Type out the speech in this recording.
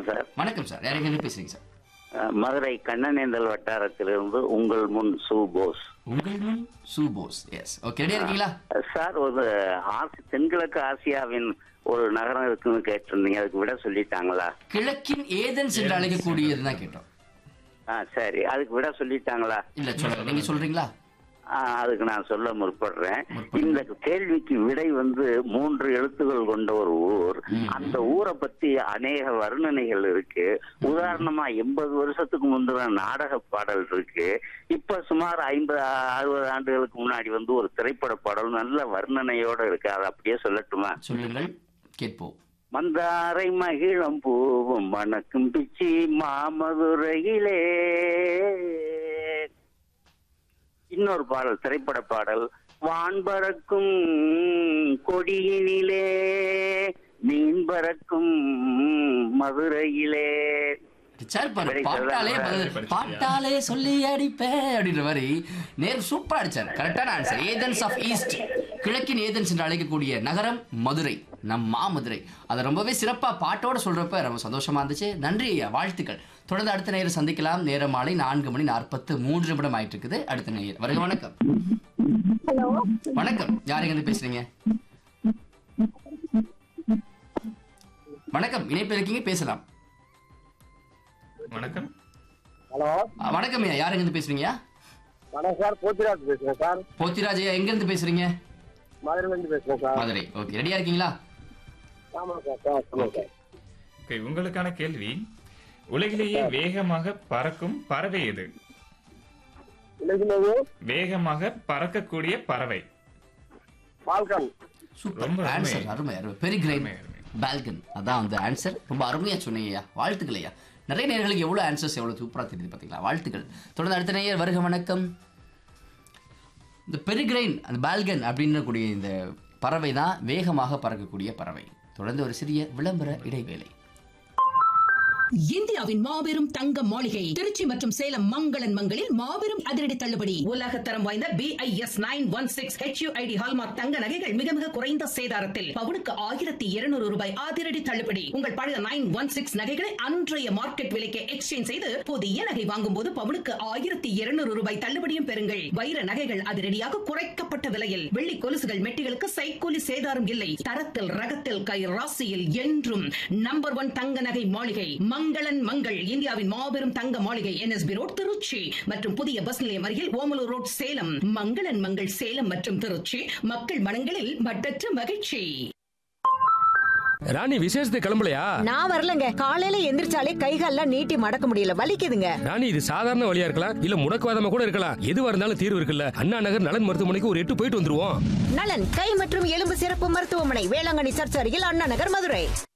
Sir வணக்கம் sir யார் எங்க பேசுறீங்க சார் அஹ், மதுரை கண்ணனேந்தல் வட்டாரத்திலிருந்து உங்கள் முன் சு போஸ் உங்கள் முன் சூபோஸ் எஸ் ஓகே ரெடியா இருக்கீங்களா அஹ், சார் ஒரு ஆசி தென்கிழக்கு ஆசியாவின் ஒரு நகரம் இருக்குன்னு கேட்டிருந்தீங்க அதுக்கு விட சொல்லிட்டாங்களா கிழக்கின் ஏதென்ஸ் என்று அழைக்கக்கூடியது தான் கேட்டோம் ஆ சரி அதுக்கு விட சொல்லிட்டாங்களா இல்ல சொல்லுங்க நீங்க சொல்றீங்களா ஆ, அதுக்கு நான் சொல்ல முற்படுறேன் இந்த கேள்விக்கு விடை வந்து மூன்று எழுத்துகள் கொண்ட ஒரு ஊர் அந்த ஊரை பத்தி அநேக வர்ணனைகள் இருக்கு உதாரணமா எண்பது வருஷத்துக்கு முந்தின நாடக பாடல் இருக்கு இப்ப சுமார் ஐம்பது அறுபது ஆண்டுகளுக்கு முன்னாடி வந்து ஒரு திரைப்பட பாடல் நல்ல வர்ணனையோட இருக்கு அதை அப்படியே சொல்லட்டுமா சொல்லுங்கள் கேட்போம் மந்தாரை மகிழம் பூவும் மணக்கும் பிச்சி மாமதுரையிலே இன்னொரு பாடல் திரைப்பட பாடல் வான் பறக்கும் கொடியினிலே மீன் பறக்கும் மதுரையிலே சார் பாரு Very பாட்டாலே good. பதில், பாட்டாலே சொல்லி அடிப்பேன் அப்படின்ற மாதிரி நேர் சூப்பரா அடிச்சார் கரெக்டான ஆன்சர் ஏதென்ஸ் ஆஃப் ஈஸ்ட் கிழக்கின் ஏதென்ஸ் என்று அழைக்கக்கூடிய நகரம் மதுரை நம் மாமதுரை அதை ரொம்பவே சிறப்பா பாட்டோட சொல்றப்ப ரொம்ப சந்தோஷமா இருந்துச்சு நன்றி ஐயா வாழ்த்துக்கள் தொடர்ந்து அடுத்த நேரம் சந்திக்கலாம் நேரம் மாலை நான்கு மணி நாற்பத்து மூன்று நிமிடம் ஆயிட்டு இருக்குது அடுத்த நேரம் வருக வணக்கம் ஹலோ வணக்கம் யாருங்க இருந்து பேசுறீங்க வணக்கம் இணைப்பில் இருக்கீங்க பேசலாம் வணக்கம் ஹலோ அஹ், வணக்கம் ஐயா யாருங்க இருந்து பேசுறீங்க வணக்கம் சார் போத்திராஜ் பேசுறேன் சார் போத்திராஜ் ஐயா எங்க இருந்து பேசுறீங்க மதுரையிலேருந்து பேசுறேன் சார் மதுரை ஓகே ரெடியா இருக்கீங்களா ஆமாம் சார் சார் சொல்லுங்க சார் ஓகே உங்களுக்கான கேள்வி உலகிலேயே வேகமாக பறக்கும் பறவை எது இலக்கிலேயே வேகமாக பறக்கக்கூடிய பறவை பால்கன் சூப்பர் ரொம்ப அருமை. ஆன்சர் அருமை அருமை பெரி கிரைன் அருமை, அருமை. பால்கன் அதான் அந்த ஆன்சர் ரொம்ப அருமையா சொன்னீங்க ஐயா வாழ்த்துக்கள் ஐயா நிறைய நேர்களுக்கு எவ்வளவு ஆன்சர்ஸ் எவ்வளவு சூப்பரா தெரியுது பாத்தீங்களா வாழ்த்துக்கள் தொடர்ந்து அடுத்த நேயர் வருக வணக்கம் இந்த பெரிகிரைன் அந்த பால்கன் அப்படின்னு கூடிய இந்த பறவை தான் வேகமாக பறக்கக்கூடிய பறவை தொடர்ந்து ஒரு சிறிய விளம்பர இடைவேளை இந்தியாவின் மாபெரும் தங்க மாளிகை திருச்சி மற்றும் சேலம் மங்களன் மங்களில் மாபெரும் அதிரடி தள்ளுபடி உலகத்தரம் வாய்ந்த B I S nine one six HUID hallmark தங்க நகைகள் மிக மிக குறைந்த சேதாரத்தில் பவுனுக்கு ஆயிரத்தி இருநூறு ரூபாய் அதிரடி தள்ளுபடி உங்கள் பழைய நைன் ஒன் சிக்ஸ் நகைகளை அன்றைய மார்க்கெட் விலைக்கு எக்ஸ்சேஞ்ச் செய்து புதிய நகை வாங்கும் போது பவுனுக்கு ஆயிரத்தி இருநூறு ரூபாய் தள்ளுபடியும் பெறுங்கள் வைர நகைகள் அதிரடியாக குறைக்கப்பட்ட விலையில் வெள்ளி கொலுசுகள் மெட்டிகளுக்கு சைக்கூலி சேதாரம் இல்லை தரத்தில் ரகத்தில் கை ராசியில் என்றும் நம்பர் ஒன் தங்க நகை மாளிகை மங்களன் மங்கள் இந்தியாவின் மாபெரும் தங்க மாளிகை என்எஸ்பி ரோட் திருச்சி மற்றும் புதிய பஸ் நிலையம் அருகில் ஓமலூர் ரோட் சேலம் மங்களன் மங்கள் சேலம் மற்றும் திருச்சி மக்கள் மனங்களில் மட்டற்ற மகிழ்ச்சி ராணி விசேஷத்துக்கு கிளம்பலையா நான் வரலங்க காலையில எந்திரிச்சாலே கைகால்லாம் நீட்டி மடக்க முடியல வலிக்குதுங்க ராணி இது சாதாரண வழியா இருக்கலாம் இல்ல முடக்குவாதமா கூட இருக்கலாம் எதுவா இருந்தாலும் தீர்வு இருக்குல்ல அண்ணா நகர் நலன் மருத்துவமனைக்கு ஒரு எட்டு போயிட்டு வந்துருவோம் நலன் கை மற்றும் எலும்பு சிறப்பு மருத்துவமனை வேளாங்கண்ணி சர்ச் அருகில் அண்ணா நகர் மதுரை